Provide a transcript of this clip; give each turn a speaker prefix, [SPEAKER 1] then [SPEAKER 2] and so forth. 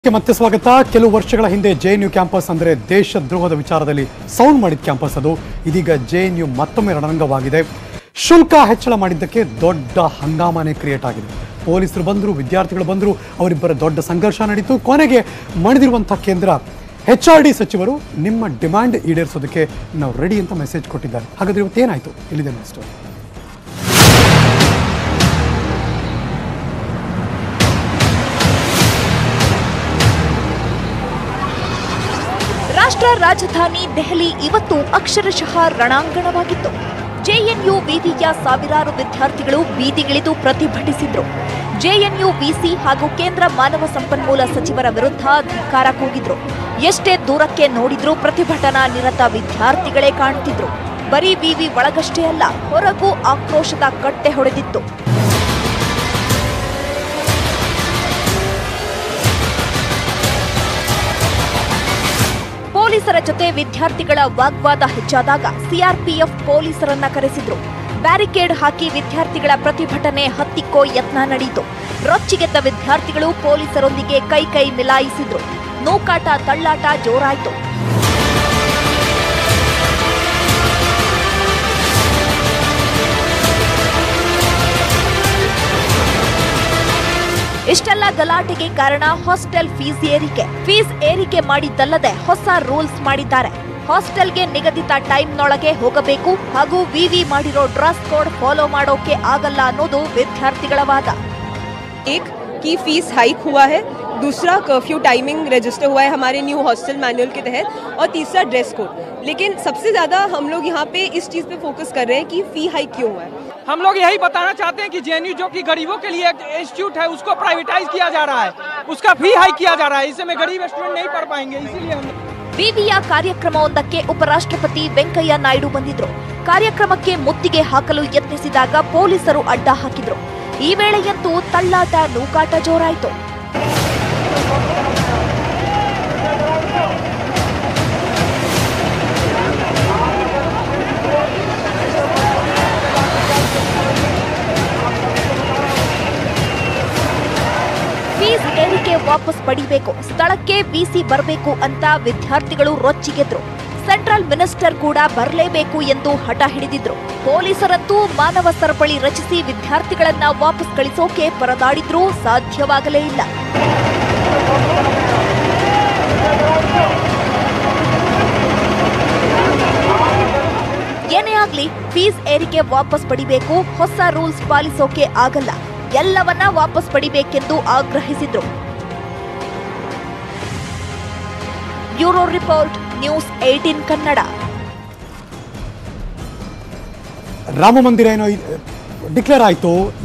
[SPEAKER 1] ಕ್ಕೆ ಮತ್ತೆ ಸ್ವಾಗತ ಕೆಲವು ವರ್ಷಗಳ ಹಿಂದೆ ಜೆ ಎನ್ ಯು ಕ್ಯಾಂಪಸ್ ಅಂದರೆ ದೇಶದ್ರೋಹದ ವಿಚಾರದಲ್ಲಿ ಸೌಂಡ್ ಮಾಡಿದ ಕ್ಯಾಂಪಸ್ ಅದು ಇದೀಗ ಜೆ ಎನ್ ಯು ಮತ್ತೊಮ್ಮೆ ರಣರಂಗವಾಗಿದೆ ಶುಲ್ಕ ಹೆಚ್ಚಳ ಮಾಡಿದ್ದಕ್ಕೆ ದೊಡ್ಡ ಹಂಗಾಮನೆ ಕ್ರಿಯೇಟ್ ಆಗಿದೆ ಪೊಲೀಸರು ಬಂದರು ವಿದ್ಯಾರ್ಥಿಗಳು ಬಂದರು ಅವರಿಬ್ಬರ ದೊಡ್ಡ ಸಂಘರ್ಷ ನಡೀತು ಕೊನೆಗೆ ಮಣಿದಿರುವಂಥ ಕೇಂದ್ರ ಎಚ್ ಆರ್ ಡಿ ಸಚಿವರು ನಿಮ್ಮ ಡಿಮ್ಯಾಂಡ್ ಈಡೇರಿಸೋದಕ್ಕೆ ನಾವು ರೆಡಿ ಅಂತ ಮೆಸೇಜ್ ಕೊಟ್ಟಿದ್ದಾರೆ ಹಾಗಾದ್ರೆ ಇವತ್ತೇನಾಯಿತು ಇಲ್ಲಿದೆ ನೆಕ್ಸ್ಟ್
[SPEAKER 2] ರಾಷ್ಟ್ರ ರಾಜಧಾನಿ ದೆಹಲಿ ಇವತ್ತು ಅಕ್ಷರಶಃ ರಣಾಂಗಣವಾಗಿತ್ತು ಜೆಎನ್ಯು ವಿವಿಯ ಸಾವಿರಾರು ವಿದ್ಯಾರ್ಥಿಗಳು ಬೀದಿಗಿಳಿದು ಪ್ರತಿಭಟಿಸಿದ್ರು ಜೆಎನ್ಯು ವಿಸಿ ಹಾಗೂ ಕೇಂದ್ರ ಮಾನವ ಸಂಪನ್ಮೂಲ ಸಚಿವರ ವಿರುದ್ಧ ಧಿಕ್ಕಾರ ಕೂಗಿದ್ರು ಎಷ್ಟೇ ದೂರಕ್ಕೆ ನೋಡಿದ್ರೂ ಪ್ರತಿಭಟನಾ ನಿರತ ವಿದ್ಯಾರ್ಥಿಗಳೇ ಕಾಣ್ತಿದ್ರು ಬರೀ ವಿವಿ ಒಳಗಷ್ಟೇ ಅಲ್ಲ ಹೊರಗೂ ಆಕ್ರೋಶದ ಕಟ್ಟೆ ಹೊಡೆದಿತ್ತು ಪೊಲೀಸರ ಜೊತೆ ವಿದ್ಯಾರ್ಥಿಗಳ ವಾಗ್ವಾದ ಹೆಚ್ಚಾದಾಗ ಸಿಆರ್ಪಿಎಫ್ ಪೊಲೀಸರನ್ನ ಕರೆಸಿದ್ರು ಬ್ಯಾರಿಕೇಡ್ ಹಾಕಿ ವಿದ್ಯಾರ್ಥಿಗಳ ಪ್ರತಿಭಟನೆ ಹತ್ತಿಕ್ಕೋ ಯತ್ನ ನಡೆಯಿತು ರೊಚ್ಚಿಗೆದ್ದ ವಿದ್ಯಾರ್ಥಿಗಳು ಪೊಲೀಸರೊಂದಿಗೆ ಕೈ ಕೈ ಮಿಲಾಯಿಸಿದ್ರು ನೂಕಾಟ ತಳ್ಳಾಟ ಜೋರಾಯ್ತು ಇಷ್ಟೆಲ್ಲ ಗಲಾಟೆಗೆ ಕಾರಣ ಹಾಸ್ಟೆಲ್ ಫೀಸ್ ಏರಿಕೆ ಫೀಸ್ ಏರಿಕೆ ಮಾಡಿದ್ದಲ್ಲದೆ ಹೊಸ ರೂಲ್ಸ್ ಮಾಡಿದ್ದಾರೆ ಹಾಸ್ಟೆಲ್ಗೆ ನಿಗದಿತ ಟೈಮ್ನೊಳಗೆ ಹೋಗಬೇಕು ಹಾಗೂ ವಿವಿ ಮಾಡಿರೋ ಡ್ರೆಸ್ ಕೋಡ್ ಫಾಲೋ ಮಾಡೋಕೆ ಆಗಲ್ಲ ಅನ್ನೋದು ವಿದ್ಯಾರ್ಥಿಗಳ ವಾದ
[SPEAKER 3] एक की फीस हाइक हुआ है दूसरा कर्फ्यू टाइमिंग रजिस्टर हुआ है हमारे न्यू हॉस्टल मैनुअल के तहत और तीसरा ड्रेस कोड लेकिन सबसे ज़्यादा हम लोग यहाँ पे इस चीज़ पे फोकस कर रहे हैं कि फ़ी हाइक क्यों हुआ है
[SPEAKER 4] हम लोग यही बताना चाहते हैं कि जेएनयू जो कि गरीबों के लिए एक इंस्टीट्यूट है उसको प्राइवेटाइज किया जा रहा है उसका फी हाई किया जा रहा है इससे में गरीब स्टूडेंट नहीं पढ़ पाएंगे इसीलिए हम
[SPEAKER 2] ವಿವಿಯ ಕಾರ್ಯಕ್ರಮವೊಂದಕ್ಕೆ ಉಪರಾಷ್ಟ್ರಪತಿ ವೆಂಕಯ್ಯ ನಾಯ್ಡು ಬಂದಿದ್ರು ಕಾರ್ಯಕ್ರಮಕ್ಕೆ ಮುತ್ತಿಗೆ ಹಾಕಲು ಯತ್ನಿಸಿದಾಗ ಪೊಲೀಸರು ಅಡ್ಡ ಹಾಕಿದ್ರು ಈ ವೇಳೆಯಂತೂ ತಳ್ಳಾಟ ನೂಕಾಟ ಜೋರಾಯಿತು ಫೀಸ್ ಏರಿಕೆ ವಾಪಸ್ ಪಡಿಬೇಕು ಸ್ಥಳಕ್ಕೆ ವಿಸಿ ಬರಬೇಕು ಅಂತ ವಿದ್ಯಾರ್ಥಿಗಳು ರೊಚ್ಚಿಗೆದ್ರು ಸೆಂಟ್ರಲ್ ಮಿನಿಸ್ಟರ್ ಕೂಡ ಬರಲೇಬೇಕು ಎಂದು ಹಠ ಹಿಡಿದಿದ್ರು ಪೊಲೀಸರಂತೂ ಮಾನವ ಸರಪಳಿ ರಚಿಸಿ ವಿದ್ಯಾರ್ಥಿಗಳನ್ನ ವಾಪಸ್ ಕಳಿಸೋಕೆ ಪರದಾಡಿದ್ರೂ ಸಾಧ್ಯವಾಗಲೇ ಇಲ್ಲ ಏನೇ ಆಗ್ಲಿ ಫೀಸ್ ಏರಿಕೆ ವಾಪಸ್ ಪಡಿಬೇಕು ಹೊಸ ರೂಲ್ಸ್ ಪಾಲಿಸೋಕೆ ಆಗಲ್ಲ ಎಲ್ಲವನ್ನ ವಾಪಸ್ ಪಡಿಬೇಕೆಂದು ಆಗ್ರಹಿಸಿದ್ರು bureau report news eighteen Kannada
[SPEAKER 1] Ram Mandir ಏನೋ ಡಿಕ್ಲೇರ್ ಆಯಿತು